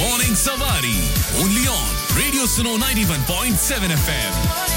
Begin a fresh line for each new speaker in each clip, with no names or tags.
Morning Savari. Only on Radio Suno 91.7 FM.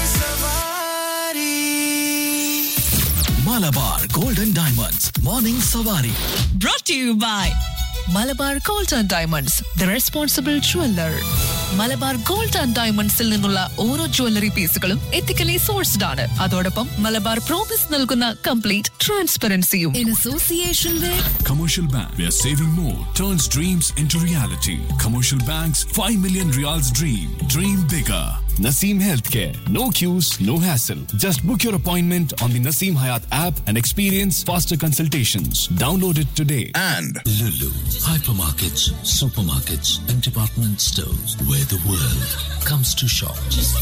Malabar Golden Diamonds. Morning Savari.
brought to you by Malabar Gold and Diamonds the responsible jeweller Malabar Gold and ഡയമണ്ട്സിൽ നിന്നുള്ള ഓരോ jewellery പീസുകളും ethically sourced ആണ് അതോടൊപ്പം Malabar Promise നൽകുന്ന complete ട്രാൻസ്പെറൻസിയും in association with
Commercial Bank, where saving more turns dreams into reality. Commercial Bank's 5 million reals dream. Dream bigger. Naseem Healthcare. No queues, no hassle. Just book your appointment on the Naseem Hayat app and experience faster consultations. Download it today.
and
Lulu, hypermarkets, supermarkets, and department stores where the world comes to shop.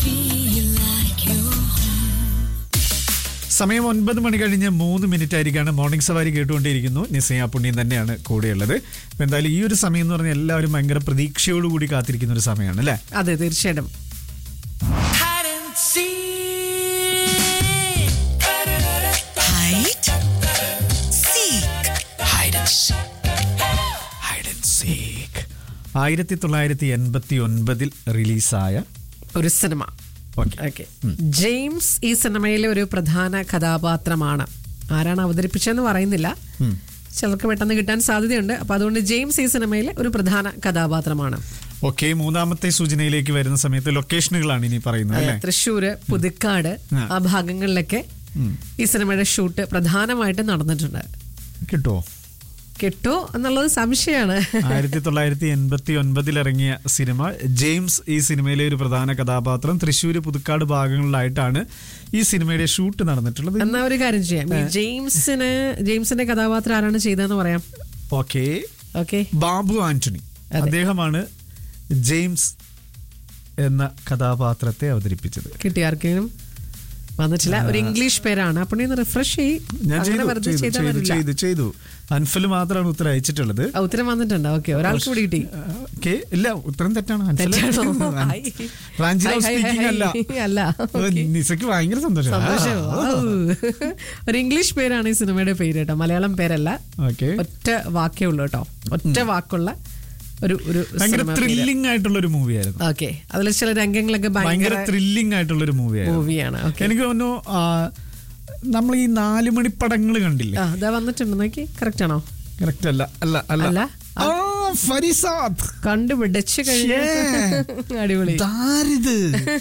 സമയം ഒൻപത് മണി കഴിഞ്ഞ് മൂന്ന് minute ആയിരിക്കാണ് morning സവാരി കേട്ടുകൊണ്ടിരിക്കുന്നു നിസയ പുണ്യം തന്നെയാണ് കൂടെയുള്ളത് അപ്പൊ എന്തായാലും ഈ ഒരു സമയം എന്ന് പറഞ്ഞാൽ എല്ലാവരും ഭയങ്കര പ്രതീക്ഷയോടുകൂടി കാത്തിരിക്കുന്ന ഒരു സമയമാണ് അല്ലേ
അതെ തീർച്ചയായിട്ടും
Hide and seek. ആയിരത്തി തൊള്ളായിരത്തി എൺപത്തി ഒൻപതിൽ റിലീസായ
ഒരു സിനിമ
ഓക്കെ
ഓക്കെ ജെയിംസ് ഈ സിനിമയിലെ ഒരു പ്രധാന കഥാപാത്രമാണ് ആരാണ് അവതരിപ്പിച്ചതെന്ന് പറയുന്നില്ല ചിലർക്ക് പെട്ടെന്ന് കിട്ടാൻ സാധ്യതയുണ്ട് അപ്പൊ അതുകൊണ്ട് ജെയിംസ് ഈ സിനിമയിലെ ഒരു പ്രധാന കഥാപാത്രമാണ്
ഓക്കെ മൂന്നാമത്തെ സൂചനയിലേക്ക് വരുന്ന സമയത്ത് ലൊക്കേഷനുകളാണ് ഇനി പറയുന്നത് അല്ലേ
തൃശ്ശൂര് പുതുക്കാട്
ആ.
ആ ഭാഗങ്ങളിലൊക്കെ ഈ സിനിമയുടെ ഷൂട്ട് പ്രധാനമായിട്ടും നടന്നിട്ടുണ്ട്
കിട്ടുമോ
കിട്ടോ എന്നുള്ളത് സംശയമാണ്
ആയിരത്തി തൊള്ളായിരത്തി എൺപത്തി ഒൻപതിൽ ഇറങ്ങിയ സിനിമ ജെയിംസ് ഈ സിനിമയിലെ ഒരു പ്രധാന കഥാപാത്രം തൃശ്ശൂര് പുതുക്കാട് ഭാഗങ്ങളിലായിട്ടാണ് ഈ സിനിമയുടെ ഷൂട്ട് നടന്നിട്ടുള്ളത്
എന്നാ ഒരു കാര്യം ചെയ്യാം ഈ ജെയിംസിന് ജെയിംസിന്റെ കഥാപാത്രം ആരാണ് ചെയ്തതെന്ന് പറയാം
ഓക്കെ
ഓക്കെ
ബാബു ആന്റണി അദ്ദേഹമാണ് ജെയിംസ് എന്ന കഥാപാത്രത്തെ അവതരിപ്പിച്ചത്
കിട്ടിയ ആർക്കെങ്കിലും വന്നിട്ടില്ല ഒരു ഇംഗ്ലീഷ് പേരാണ് അപ്പോൾ നീ റിഫ്രഷ് ചെയ്യ്
ഞാൻ
അങ്ങനെ
ചെയ്തു
വെറുതെ
ചെയ്തു
ചെയ്താൽ
ചെയ്തു
വരില്ല
ചെയ്തു ചെയ്തു അൻഫൽ മാത്രമാണ് ഉത്തരം അയച്ചിട്ടുള്ളത്
ആ, ഉത്തരം വന്നിട്ടുണ്ട് ഓക്കെ ഒരാൾക്ക് കൂടി കിട്ടി
ഓക്കെ ഇല്ല ഉത്തരം തെറ്റാണ് അൻഫൽ.
തെറ്റാണോ?
അൻ-
ഹായ്.
റാഞ്ചിറാവ്
ഹായ്, ഹായ്,
speaking അല്ല
ഹായ്. അല്ല.
ഓ,
ഓക്കേ.
നിസയ്ക്ക് ഭയങ്കര സന്തോഷം
സന്തോഷം വൗ. ഒരു ഇംഗ്ലീഷ് പേരാണ് ഈ സിനിമയുടെ പേര് കേട്ടോ മലയാളം പേരല്ല
ഓക്കെ
ഒറ്റ വാക്കേ ഉള്ളൂ കേട്ടോ ഒറ്റ വാക്കുള്ള ഒരു ഒരു
ഭയങ്കര ത്രില്ലിംഗ് ആയിട്ടുള്ള ഒരു മൂവിയായിരുന്നു
ഓക്കെ അതിൽ ചില രംഗങ്ങളൊക്കെ
ഭയങ്കര
ഭയങ്കര
ത്രില്ലിംഗ് ആയിട്ടുള്ള ഒരു മൂവിയായിരുന്നു
മൂവിയാണ് ഓക്കെ
എനിക്ക് തോന്നുന്നു ആ, നമ്മൾ ഈ നാല് മണി പടങ്ങൾ കണ്ടില്ലേ
ആ ഇതാ വന്നിട്ടുണ്ട് നോക്കി കറക്റ്റ് ആണോ
കറക്റ്റ് അല്ല അല്ല അല്ല
അല്ല?
ആ ഫരിസാദ്
കണ്ടുപിടിച്ച് കഴിഞ്ഞു അടിപൊളി
ഇതാരിത്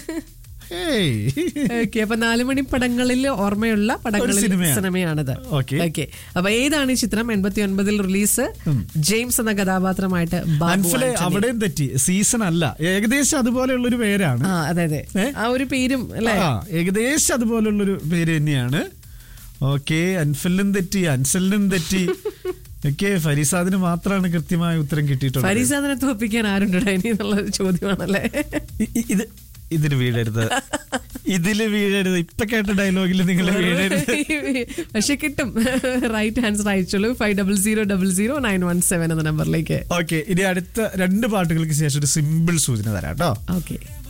ഹേയ്.
ഓക്കെ അപ്പൊ നാലുമണി പടങ്ങളിൽ ഓർമ്മയുള്ള പടങ്ങളിൽ
സിനിമയാണ്.
സിനിമയാണിത്
Okay.
ഓക്കെ അപ്പൊ ഏതാണ് ഈ ചിത്രം എൺപത്തി ഒൻപതിൽ റിലീസ് ജെയിംസ് എന്ന കഥാപാത്രമായിട്ട് ബാബു
അൻഫലെ
ആന്റണി.
അവിടെയും തെറ്റി സീസൺ അല്ല ഏകദേശം അതുപോലെയുള്ള ഒരു പേരാണ്
ആ അതെ അതെ
ഏ?
ആ ഒരു പേരും അല്ലെ
ആ ഏകദേശം അതുപോലുള്ളൊരു പേര് തന്നെയാണ് ഓക്കെ അൻഫലിനും തെറ്റി അൻസലിനും തെറ്റി ഒക്കെ ഫരീസാദിന് മാത്രമാണ് കൃത്യമായ ഉത്തരം കിട്ടിയിട്ടുള്ളത്
ഫരീസാദിനെ തോപ്പിക്കാൻ ആരുണ്ടോ ഇനി എന്നുള്ള ഒരു ചോദ്യമാണല്ലേ
ഇ- ഇ- ഇത് ഇതില് വീഴരുത് ഇതില് വീഴരുത് ഇപ്പൊ കേട്ട ഡയലോഗിൽ നിങ്ങൾ വീഴരുത്
പക്ഷെ കിട്ടും റൈറ്റ് ആൻസർ അയച്ചോളൂ five double zero double zero nine one seven എന്ന നമ്പറിലേക്ക്
ഓക്കെ ഇനി അടുത്ത രണ്ട് പാട്ടുകൾക്ക് ശേഷം ഒരു സിമ്പിൾ സൂചന തരാം കേട്ടോ
ഓക്കെ